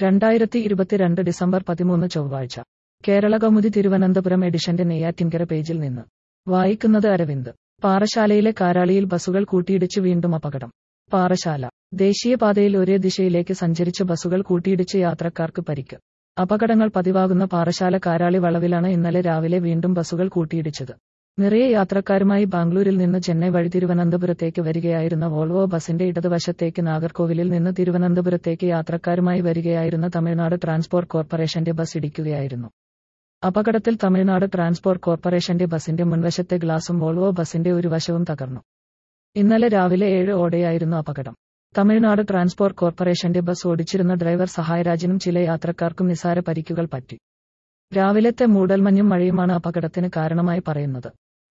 രണ്ടായിരത്തി ഇരുപത്തിരണ്ട് ഡിസംബർ പതിമൂന്ന് ചൊവ്വാഴ്ച കേരള കൗമുദി തിരുവനന്തപുരം എഡിഷന്റെ നെയ്യാറ്റിൻകര പേജിൽ നിന്ന് വായിക്കുന്നത് അരവിന്ദ് പാറശാലയിലെ കാരാളിയിൽ ബസുകൾ കൂട്ടിയിടിച്ച് വീണ്ടും അപകടം പാറശാല ദേശീയപാതയിൽ ഒരേ ദിശയിലേക്ക് സഞ്ചരിച്ച ബസുകൾ കൂട്ടിയിടിച്ച് യാത്രക്കാർക്ക് പരിക്ക് അപകടങ്ങൾ പതിവാകുന്ന പാറശാല കാരാളി വളവിലാണ് ഇന്നലെ രാവിലെ വീണ്ടും ബസുകൾ കൂട്ടിയിടിച്ചത് നിറയെ യാത്രക്കാരുമായി ബാംഗ്ലൂരിൽ നിന്ന് ചെന്നൈ വഴി തിരുവനന്തപുരത്തേക്ക് വരികയായിരുന്ന വോൾവോ ബസിന്റെ ഇടതുവശത്തേക്ക് നാഗർകോവിലിൽ നിന്ന് തിരുവനന്തപുരത്തേക്ക് യാത്രക്കാരുമായി വരികയായിരുന്ന തമിഴ്നാട് ട്രാൻസ്പോർട്ട് കോർപ്പറേഷന്റെ ബസ് ഇടിക്കുകയായിരുന്നു അപകടത്തിൽ തമിഴ്നാട് ട്രാൻസ്പോർട്ട് കോർപ്പറേഷന്റെ ബസിന്റെ മുൻവശത്തെ ഗ്ലാസും വോൾവോ ബസിന്റെ ഒരു വശവും തകർന്നു ഇന്നലെ രാവിലെ ഏഴ് ഓടെയായിരുന്നു അപകടം തമിഴ്നാട് ട്രാൻസ്പോർട്ട് കോർപ്പറേഷന്റെ ബസ് ഓടിച്ചിരുന്ന ഡ്രൈവർ സഹായരാജനും ചില യാത്രക്കാർക്കും നിസാര പരിക്കുകൾ പറ്റി രാവിലത്തെ മൂടൽമഞ്ഞും മഴയുമാണ് അപകടത്തിന് കാരണമായി പറയുന്നത്